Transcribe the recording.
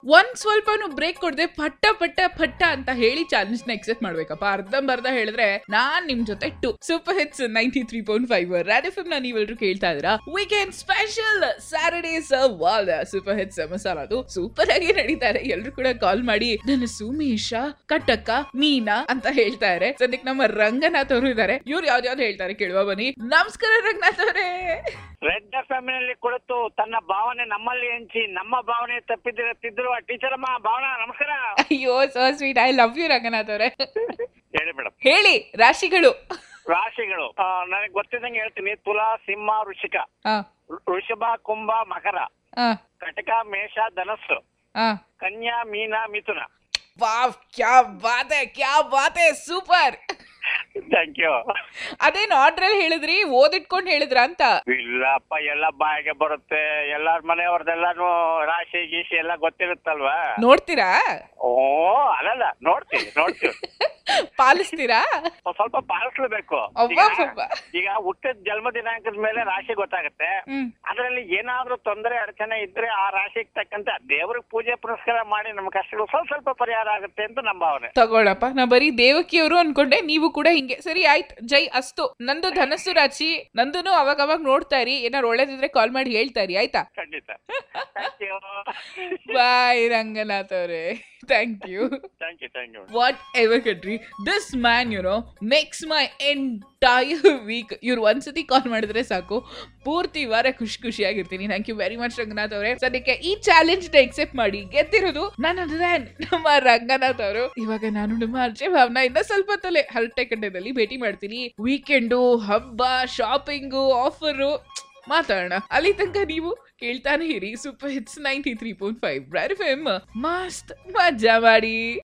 ಒಂದ್ ಸ್ವಲ್ಪನು ಬ್ರೇಕ್ ಕೊಡದೆ ಪಟ್ಟ ಪಟ್ಟ ಪಟ್ಟ ಅಂತ ಹೇಳಿ ಚಾಲೆಂಜ್ ನ ಎಕ್ಸೆಪ್ಟ್ ಮಾಡ್ಬೇಕಪ್ಪ ಅರ್ಧಂಬರ್ಧ ಹೇಳಿದ್ರೆ ನಾನ್ ನಿಮ್ ಜೊತೆ to super hits ninety three point five Red F ನ ನೀವೆಲ್ಲರೂ ಕೇಳ್ತಾ ಇದೀರಾ ವೀಕೆಂಡ್ ಸ್ಪೆಷಲ್ ಸ್ಯಾಟರ್ಡೇಸ್ ವಾಲ್ ಸೂಪರ್ ಹಿಟ್ಸ್ ಮಸಾಲ ಅದು ಸೂಪರ್ ಆಗಿ ನಡೀತಾರೆ ಎಲ್ರು ಕೂಡ ಕಾಲ್ ಮಾಡಿ ನನ್ನ ಸುಮೇಶ ಕಟ್ಟಕ್ಕ ಮೀನಾ ಅಂತ ಹೇಳ್ತಾ ಇದಾರೆ ಸದ್ಯಕ್ಕೆ ನಮ್ಮ ರಂಗನಾಥ್ ಅವರು ಇದಾರೆ ಇವ್ರು ಯಾವ್ದು ಯಾವ್ದು ಹೇಳ್ತಾರೆ ಕೇಳುವ ಬನ್ನಿ ನಮಸ್ಕಾರ ರಂಗನಾಥ್ ಅವರೇ ರೆಡ್ ಎಫ್ ನಲ್ಲಿ ಕುಳಿತು ತನ್ನ ಭಾವನೆ ನಮ್ಮಲ್ಲಿ ಹಂಚಿ ನಮ್ಮ ಭಾವನೆ ತಪ್ಪಿದ್ರೆ ತಿದ್ರುವ ಟೀಚರ್ ಅಮ್ಮ ಭಾವನಾ ನಮಸ್ಕಾರ ಅಯ್ಯೋ so sweet I love you Ranganath ಅವರೇ ಹೇಳಿ ಮೇಡಮ್ ಹೇಳಿ ರಾಶಿಗಳು ರಾಶಿಗಳು ನನಗೆ ಗೊತ್ತಿದ್ದಂಗೆ ಹೇಳ್ತೀನಿ ತುಲಾ ಸಿಂಹ ವೃಷಿಕ ಆ, ವೃಷಭ ಕುಂಭ ಮಕರ ಆ, ಕಟಕ ಮೇಷ ಧನಸ್ಸು ಆ. ಕನ್ಯಾ ಮೀನ ಮಿಥುನ ವಾವ್ ಕ್ಯಾ ಬಾತ್ ಹೈ ಕ್ಯಾ ಬಾತ್ ಹೈ ಸೂಪರ್ ಥ್ಯಾಂಕ್ ಯು ಅದೇನ್ ಆರ್ಡರ್ ಅಲ್ಲಿ ಹೇಳಿದ್ರಿ ಓದಿಟ್ಕೊಂಡ್ ಹೇಳಿದ್ರ ಅಂತ ಇಲ್ಲಪ್ಪ ಎಲ್ಲ ಬಾಯಿಗೆ ಬರುತ್ತೆ ಎಲ್ಲಾರ ಮನೆಯವ್ರದೆಲ್ಲಾನು ರಾಶಿ ಗೀಶಿ ಎಲ್ಲ ಗೊತ್ತಿರುತ್ತಲ್ವಾ ನೋಡ್ತೀರಾ ಓ ಅಲ್ಲಲ್ಲ ನೋಡ್ತೀವಿ ನೋಡ್ತೀವಿ ಪಾಲಿಸ್ತೀರಾ ಒಂದ್ ಸ್ವಲ್ಪ ಪಾಲಿಸ್ಲೇಬೇಕು ಅವ್ವ ಈಗ- ಅವ್ವ. ಈಗ ಹುಟ್ಟಿದ ಜನ್ಮ ದಿನಾಂಕದ ಮೇಲೆ ರಾಶಿ ಗೊತ್ತಾಗುತ್ತೆ ಹ್ಮ್ ಅದರಲ್ಲಿ ಏನಾದ್ರೂ ತೊಂದರೆ ಅಡಚಣೆ ಇದ್ರೆ ಆ ರಾಶಿಗೆ ತಕ್ಕಂತೆ ದೇವ್ರಿಗೆ ಪೂಜೆ ಪುರಸ್ಕಾರ ಮಾಡಿ ನಮ್ಮ ಕಷ್ಟಗಳು ಸ್ವಲ್ಪ ಸ್ವಲ್ಪ ಪರಿಹಾರ ಆಗುತ್ತೆ ಅಂತ ನಮ್ಮ ಭಾವನೆ ತಗೊಳಪ್ಪ ನಾ ಬರೀ ದೇವಕಿಯವರು ಅನ್ಕೊಂಡೆ ನೀವು ಕೂಡ ಹಿಂಗೆ ಸರಿ ಆಯ್ತು ಜೈ ಅಸ್ತು ನಂದು ಧನಸ್ಸು ರಾಶಿ ನಂದುನು ಅವಾಗ ಅವಾಗ ನೋಡ್ತಾ ಇರಿ ಏನಾರು ಒಳ್ಳೇದಿದ್ರೆ ಕಾಲ್ ಮಾಡಿ ಹೇಳ್ತಾ ಇರಿ ಆಯ್ತಾ ಖಂಡಿತ ಥ್ಯಾಂಕ್ ಯು ಬಾಯ್ ರಂಗನಾಥ್ ಅವರೇ thank you thank you thank you whatever country this man you know makes my entire week ಇವ್ರು ಒಂದ್ಸತಿ ಕಾಲ್ ಮಾಡಿದ್ರೆ ಸಾಕು ಪೂರ್ತಿ ವಾರ ಖುಷಿ ಖುಷಿಯಾಗಿರ್ತೀನಿ thank you very much Ranganath ಅವರೇ ಸದ್ಯಕ್ಕೆ ಈ ಚಾಲೆಂಜ್ ನ ಎಕ್ಸೆಪ್ಟ್ ಮಾಡಿ ಗೆದ್ದಿರೋದು ನನ್ನ ನಮ್ಮ ರಂಗನಾಥ್ ಅವರು ಇವಾಗ ನಾನು ನಿಮ್ಮ ಅರ್ಜೆ ಭಾವನಾ ಇಂದ ಸ್ವಲ್ಪ ತಲೆ ಹರಟೆ ಕಂಡದಲ್ಲಿ ಭೇಟಿ ಮಾಡ್ತೀನಿ ವೀಕೆಂಡು ಹಬ್ಬ ಶಾಪಿಂಗು ಆಫರು ಮಾತಾಡೋಣ ಅಲ್ಲಿ ತನಕ ನೀವು ಕೇಳ್ತಾನೆ ಇರಿ super hits ninety three point five ಬ್ರೈರ್ ಎಫ್ ಮಸ್ತ್ ಮಜಾ ಮಾಡಿ